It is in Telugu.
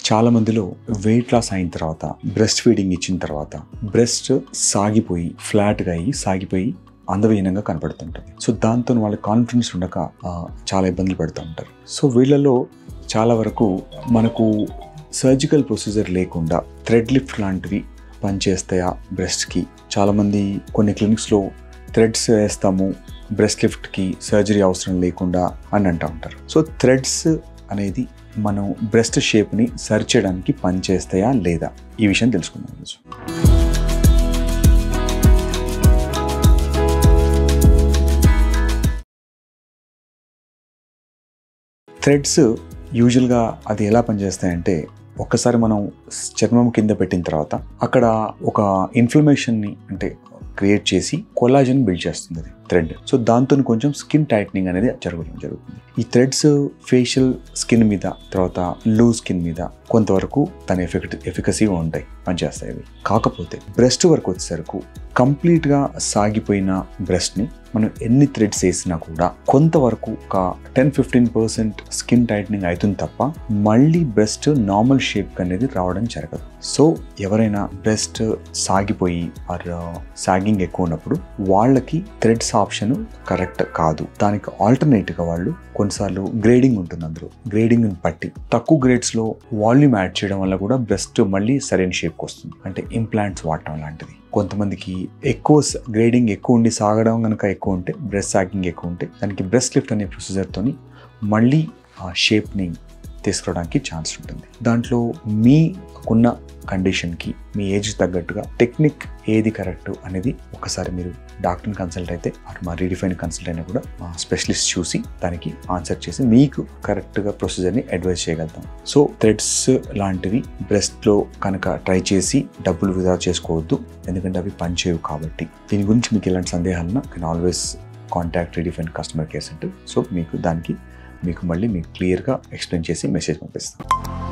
చాలా మందిలో వెయిట్ లాస్ అయిన తర్వాత బ్రెస్ట్ ఫీడింగ్ ఇచ్చిన తర్వాత బ్రెస్ట్ సాగిపోయి ఫ్లాట్గా అయ్యి సాగిపోయి అందవిహీనంగా కనపడుతుంటుంది సో దాంతో వాళ్ళ కాన్ఫిడెన్స్ ఉండక ఆ, చాలా ఇబ్బందులు పడుతూ ఉంటారు సో వీళ్ళలో చాలా వరకు మనకు సర్జికల్ ప్రొసీజర్ లేకుండా థ్రెడ్ లిఫ్ట్ లాంటివి పనిచేస్తాయా బ్రెస్ట్కి చాలామంది కొన్ని క్లినిక్స్లో థ్రెడ్స్ వేస్తాము బ్రెస్ట్ లిఫ్ట్కి సర్జరీ అవసరం లేకుండా అని అంటూ ఉంటారు సో థ్రెడ్స్ అనేది మనం బ్రెస్ట్ షేప్ని సరి చేయడానికి పనిచేస్తాయా లేదా ఈ విషయం తెలుసుకుందాం ఈరోజు. థ్రెడ్స్ యూజువల్గా అది ఎలా పనిచేస్తాయంటే ఒక్కసారి మనం చర్మం కింద పెట్టిన తర్వాత అక్కడ ఒక ఇన్ఫ్లమేషన్ని అంటే క్రియేట్ చేసి కొలాజన్ బిల్డ్ చేస్తుంది అది థ్రెడ్ సో దాంతో కొంచెం స్కిన్ టైట్నింగ్ అనేది జరగడం జరుగుతుంది ఈ థ్రెడ్స్ ఫేషియల్ స్కిన్ మీద తర్వాత లూజ్ స్కిన్ మీద కొంతవరకు తన ఎఫెక్ట్ ఎఫికసీగా ఉంటాయి పనిచేస్తాయి అవి కాకపోతే బ్రెస్ట్ వరకు వచ్చేసరికి కంప్లీట్గా సాగిపోయిన బ్రెస్ట్ని మనం ఎన్ని థ్రెడ్స్ వేసినా కూడా కొంతవరకు ఒక ten fifteen percent skin tightening అవుతుంది తప్ప మళ్ళీ బ్రెస్ట్ నార్మల్ షేప్ అనేది రావడం జరగదు సో ఎవరైనా బ్రెస్ట్ సాగిపోయి ఆర్ సాగింగ్ ఎక్కువ ఉన్నప్పుడు వాళ్ళకి థ్రెడ్స్ ఆప్షన్ కరెక్ట్ కాదు దానికి ఆల్టర్నేట్గా వాళ్ళు కొన్నిసార్లు గ్రేడింగ్ ఉంటుంది అందులో గ్రేడింగ్ బట్టి తక్కువ గ్రేడ్స్లో వాల్యూమ్ యాడ్ చేయడం వల్ల కూడా బ్రెస్ట్ మళ్ళీ సరైన షేప్కి వస్తుంది అంటే ఇంప్లాంట్స్ వాడటం లాంటిది కొంతమందికి ఎక్కువ గ్రేడింగ్ ఎక్కువ ఉండి సాగడం కనుక ఎక్కువ ఉంటే బ్రెస్ట్ సాగింగ్ ఎక్కువ ఉంటే దానికి బ్రెస్ట్ లిఫ్ట్ అనే ప్రొసీజర్తోని మళ్ళీ ఆ షేప్ని తీసుకురావడానికి ఛాన్స్ ఉంటుంది దాంట్లో మీకున్న కండిషన్కి మీ ఏజ్ తగ్గట్టుగా టెక్నిక్ ఏది కరెక్ట్ అనేది ఒకసారి మీరు డాక్టర్ని కన్సల్ట్ అయితే ఆర్ మా రీడిఫైన్ కన్సల్ట్ అయినా కూడా మా స్పెషలిస్ట్ చూసి దానికి ఆన్సర్ చేసి మీకు కరెక్ట్గా ప్రొసీజర్ని అడ్వైస్ చేయగలుగుతాం సో థ్రెడ్స్ లాంటివి బ్రెస్ట్లో కనుక ట్రై చేసి డబ్బులు వృధా చేసుకోవద్దు ఎందుకంటే అవి పనిచేయవు కాబట్టి దీని గురించి మీకు ఎలాంటి సందేహాలన్నా can always contact redefine customer care centre so మీకు దానికి మీకు మళ్ళీ మీకు క్లియర్గా ఎక్స్ప్లెయిన్ చేసి మెసేజ్ పంపిస్తాం